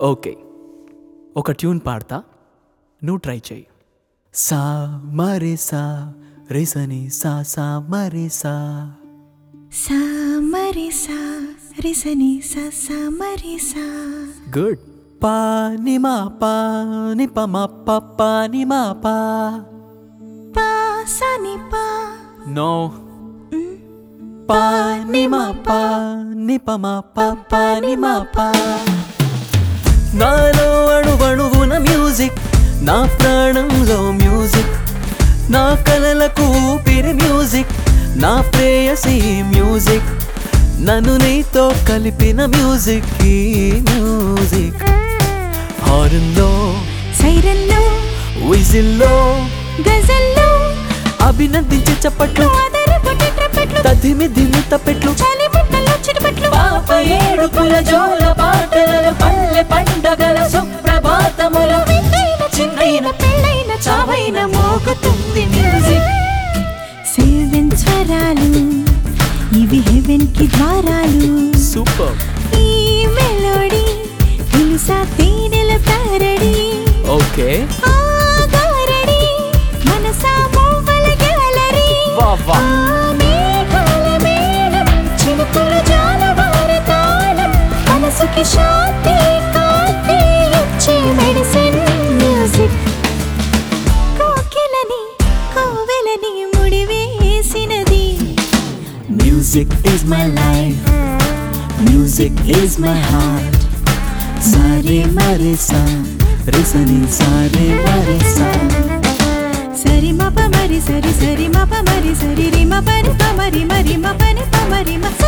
okay ఒక tune పాడతా నువ్వు ట్రై చేయి సా మరే సా రేసని సా సా మరే సా సా మరి సా రిసని సా సా మరి సా గుడ్ పా ని మా పా ని ప మా ప పా ని మా పా పా సా ని పా నో పా ని మా పా ని ప మా ప పా ని మా పా నాలో అణువణువున మ్యూజిక్ నా ప్రాణంలో మ్యూజిక్ నా కలలకు ఊపిరి మ్యూజిక్ నా ప్రేయసి మ్యూజిక్ నన్ను నీతో కలిపిన మ్యూజిక్ ఈ మ్యూజిక్ హార్న్లో సైరన్లో విజిల్లో గజల్లో అభినందించే చప్పట్లు ఆధారపు టెట్రపెట్లు తదిమి దిమి తప్పెట్లు చలి బుట్టలో చిరుపట్లు పాప ఏడుపుల జోల పాటలలో పల్లె పండగల సుప్రభాతములు వింతైన చిన్నైన పెళ్ళైన చావైన మోగుతుంది మ్యూజిక్ సెవెన్ స్వరాలు ఇవి హెవెన్ కి ద్వారాలు సూపర్ ఈ మెలోడీ తెలుసా తేనెల తారడి ఓకే ఆ గారడి మనసా మూవల గ్యాలరీ వా వా ఆ మేఘాల మేళం చినుకుల జాలవార తాళం మనసుకి శాంతి కాంతి ఇచ్చే మెడిసిన్ మ్యూజిక్ కోకిలని కోవెలని ముడివేసినది music is my life music is my heart సారే మరే సా రిసని సారే మరే సా సరి మప మరి సరి సరి మప మరి సరి రి మ పరి ప మరి మరి మ పని ప మరి మ